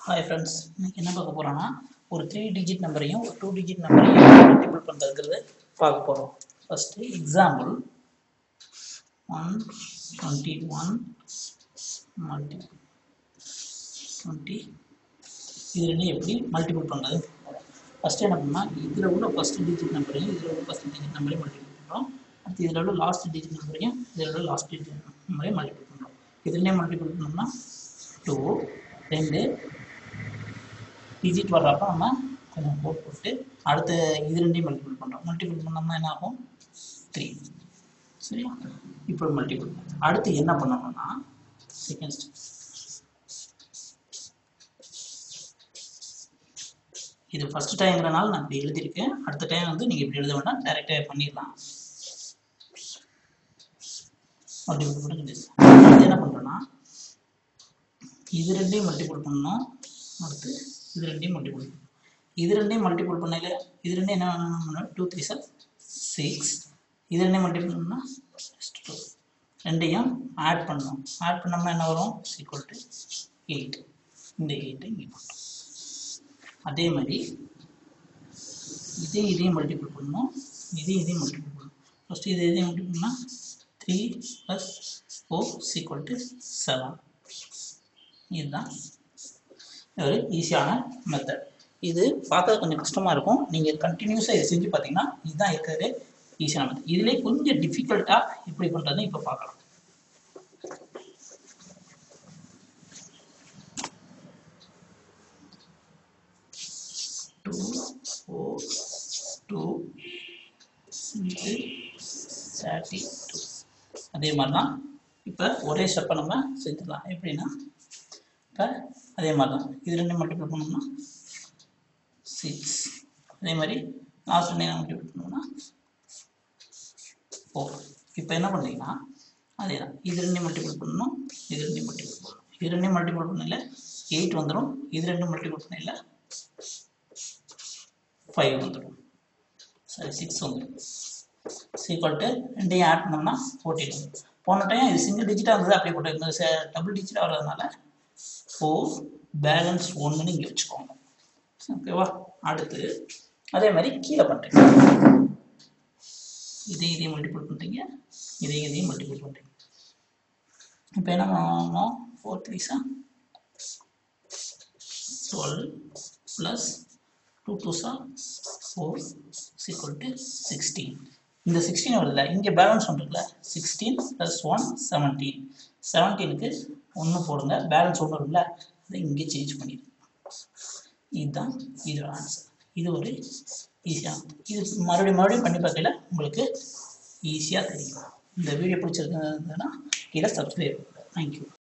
hi friends இன்னைக்கு என்ன பார்க்க போகிறோன்னா ஒரு த்ரீ டிஜிட் நம்பரையும் ஒரு டூ டிஜிட் நம்பரையும் மல்டிபிள் பண்ணுறதுங்கிறத பார்க்க போகிறோம் first example one twenty one multi twenty இது ரெண்டும் எப்படி மல்டிபிள் பண்ணுறது ஃபஸ்ட்டு என்ன பண்ணால் இதில் உள்ள ஃபஸ்ட் டிஜிட் நம்பரையும் இதில் உள்ள ஃபஸ்ட் டிஜிட் நம்பரையும் மல்டிபிள் பண்ணுறோம் அடுத்து இதில் உள்ள லாஸ்ட் டிஜிட் நம்பரையும் இதில் உள்ள லாஸ்ட் டிஜிட் நம்பரையும் மல்டிபிள் பண்ணுறோம் இதுலேயே மல்டிபிள் பண்ணோம்னா டூ ரெண்டு டிஜிட் வர்றப்ப நம்ம கொஞ்சம் போட் போட்டு அடுத்த இது ரெண்டையும் மல்டிபிள் பண்ணுறோம் மல்டிபிள் பண்ணோம்னா என்ன ஆகும் த்ரீ சரியா இப்போ மல்டிபிள் அடுத்து என்ன பண்ணணும்னா செகண்ட் ஸ்டெப் இது ஃபர்ஸ்ட் டைம்ங்கிறனால நான் இப்படி எழுதியிருக்கேன் அடுத்த டைம் வந்து நீங்கள் இப்படி எழுத வேண்டாம் டைரெக்டாக பண்ணிடலாம் மல்டிபிள் பண்ணி அடுத்து என்ன பண்ணுறோன்னா இது ரெண்டையும் மல்டிபிள் பண்ணணும் அடுத்து இது ரெண்டையும் மல்டிபிள் பண்ணணும் இது ரெண்டையும் மல்டிபிள் பண்ணல இது ரெண்டையும் என்ன பண்ணணும் டூ த்ரீ சார் சிக்ஸ் இது ரெண்டையும் மல்டிபிள் பண்ணால் டூ ரெண்டையும் ஆட் பண்ணணும் ஆட் பண்ணோம்னா என்ன வரும் ஈக்குவல் டு எயிட் இந்த எயிட்டை இங்கே போட்டோம் அதே மாதிரி இதையும் இதையும் மல்டிபிள் பண்ணணும் இதையும் இதையும் மல்டிபிள் பண்ணணும் ஃபஸ்ட்டு இது இதையும் மல்டிபிள் பண்ணால் three plus four equal to seven இதுதான் ஒரு ஈஸியான மெத்தட் இது பார்க்க கொஞ்சம் கஷ்டமாக இருக்கும் நீங்கள் கண்டினியூஸாக இதை செஞ்சு பார்த்தீங்கன்னா இதுதான் இருக்கிறது ஈஸியான மெத்தட் இதுலேயே கொஞ்சம் டிஃபிகல்ட்டாக எப்படி பண்ணுறதுன்னு இப்போ பார்க்கலாம் two four two six thirty two அதே மாதிரி தான் இப்போ ஒரே ஸ்டெப்பை நம்ம செஞ்சிடலாம் எப்படின்னா இப்போ அதே மாதிரி தான் இது ரெண்டு மல்டிபிள் பண்ணோம்னா சிக்ஸ் அதே மாதிரி லாஸ்ட் ரெண்டு மல்டிபிள் பண்ணோம்னா ஃபோர் இப்போ என்ன பண்ணுறீங்கன்னா அதே தான் இது ரெண்டையும் மல்டிபிள் பண்ணணும் இது ரெண்டையும் மல்டிபிள் பண்ணணும் இது ரெண்டையும் மல்டிபிள் பண்ணல எயிட் வந்துடும் இது ரெண்டும் மல்டிபிள் பண்ணல ஃபைவ் வந்துடும் சரி சிக்ஸ் வந்துடும் சீக்வல் டு ரெண்டையும் ஆட் பண்ணோம்னா ஃபோர்டீன் வந்துடும் போன டைம் இது சிங்கிள் டிஜிட்டாக இருந்தது அப்படியே போட்டு டபுள் டிஜிட்டாக வர்றதுனால ஃபோர் பேலன்ஸ் ஒன்றுன்னு இங்கே வச்சுக்கோங்க ஓகேவா அடுத்து அதே மாதிரி கீழே பண்ணுறீங்க இதையும் இதையும் மல்டிபிள் பண்ணுறீங்க இதையும் இதையும் மல்டிபிள் பண்ணுறீங்க இப்போ என்ன பண்ணணும் four threes a twelve plus two twos a four equal to sixteen இந்த சிக்ஸ்டீன் வருதுல்ல இங்கே பேலன்ஸ் ஒன்று இருக்குல்ல சிக்ஸ்டீன் ப்ளஸ் ஒன் செவன்டீன் செவன்டீனுக்கு ஒன்று போடுங்க பேலன்ஸ் ஒன்று இருக்குல்ல அதை இங்கே சேஞ்ச் பண்ணிடுங்க இதுதான் இதோட ஆன்சர் இது ஒரு ஈஸியான இது மறுபடியும் மறுபடியும் பண்ணி பார்க்கல உங்களுக்கு ஈஸியாக தெரியும் இந்த வீடியோ பிடிச்சிருந்ததுன்னா கீழே சப்ஸ்கிரைப் தேங்க்யூ